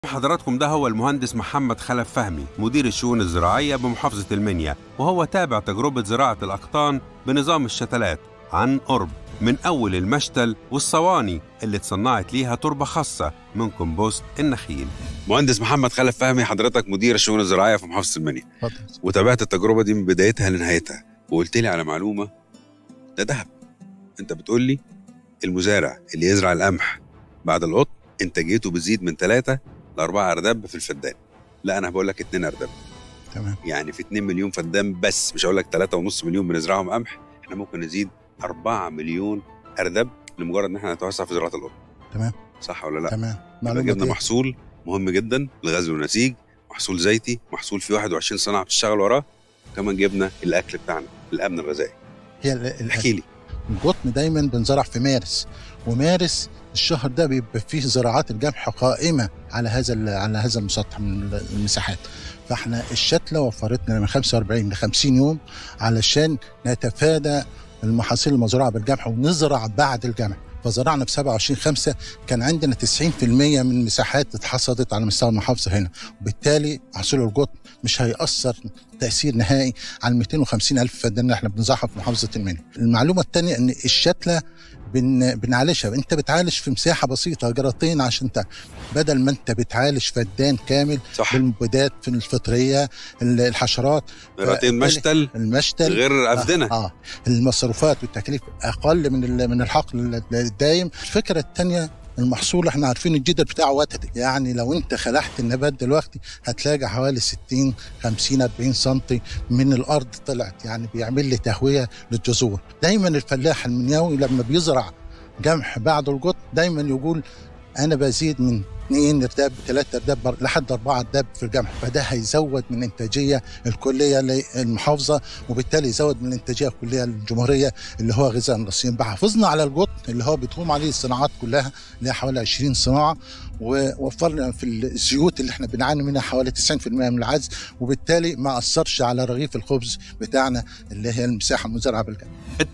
حضراتكم ده هو المهندس محمد خلف فهمي مدير الشؤون الزراعية بمحافظة المنيا وهو تابع تجربة زراعة الأقطان بنظام الشتلات عن قرب من أول المشتل والصواني اللي اتصنعت ليها تربة خاصة من كومبوست النخيل مهندس محمد خلف فهمي حضرتك مدير الشؤون الزراعية في محافظة المنيا اتفضل وتابعت التجربة دي من بدايتها لنهايتها وقلت لي على معلومة ده دهب انت بتقول لي المزارع اللي يزرع القمح بعد القطن انتاجيته بتزيد من ثلاثة لأربعة أرداب في الفدان لا أنا بقول لك اتنين أرداب تمام يعني في 2 مليون فدان بس مش هقول لك 3.5 مليون بنزرعهم قمح احنا ممكن نزيد 4 مليون أرداب لمجرد ان احنا نتوسع في زراعة القطن تمام صح ولا لا؟ تمام يبقى جبنا دي. محصول مهم جدا لغزل ونسيج محصول زيتي محصول فيه 21 صناعة بتشتغل وراه كمان جبنا الأكل بتاعنا الأمن الغذائي هي ال- ال- احكي لي القطن دايما بنزرع في مارس ومارس الشهر ده بيبقى فيه زراعات القمح قائمه على هذا ال- على هذا المسطح من المساحات فاحنا الشتله وفرت لنا من 45 ل 50 يوم علشان نتفادى المحاصيل المزروعه بالقمح ونزرع بعد القمح فزرعنا في 27 5 كان عندنا 90% من المساحات اتحصدت على مستوى المحافظه هنا وبالتالي محصول القطن مش هيأثر تأثير نهائي على 250 ألف فدان اللي احنا بنزرعها في محافظة المنيا. المعلومة الثانية إن الشتلة بن بنعالجها أنت بتعالج في مساحة بسيطة جراتين عشان ت... بدل ما أنت بتعالج فدان كامل صح بالمبيدات في الفطرية ال- الحشرات مرتين مشتل المشتل غير أفدنة آه, اه المصروفات والتكاليف اقل من ال- من الحقل الدايم الفكره الثانيه المحصول احنا عارفين الجدر بتاعه وتدي يعني لو انت خلعت النبات دلوقتي هتلاقي حوالي 60 50 40 سم من الارض طلعت يعني بيعمل لي تهويه للجذور دايما الفلاح المنياوي لما بيزرع قمح بعد القط دايما يقول انا بزيد من اثنين ارداب ثلاثة ارداب لحد أربعة ارداب في القمح فده هيزود من إنتاجية الكلية للمحافظة وبالتالي يزود من الإنتاجية الكلية للجمهورية اللي هو غذاء النصيب بحافظنا على القطن اللي هو بتقوم عليه الصناعات كلها اللي هي حوالي 20 صناعة ووفرنا في الزيوت اللي احنا بنعاني منها حوالي 90% من العجز وبالتالي ما أثرش على رغيف الخبز بتاعنا اللي هي المساحة المزرعة بالقمح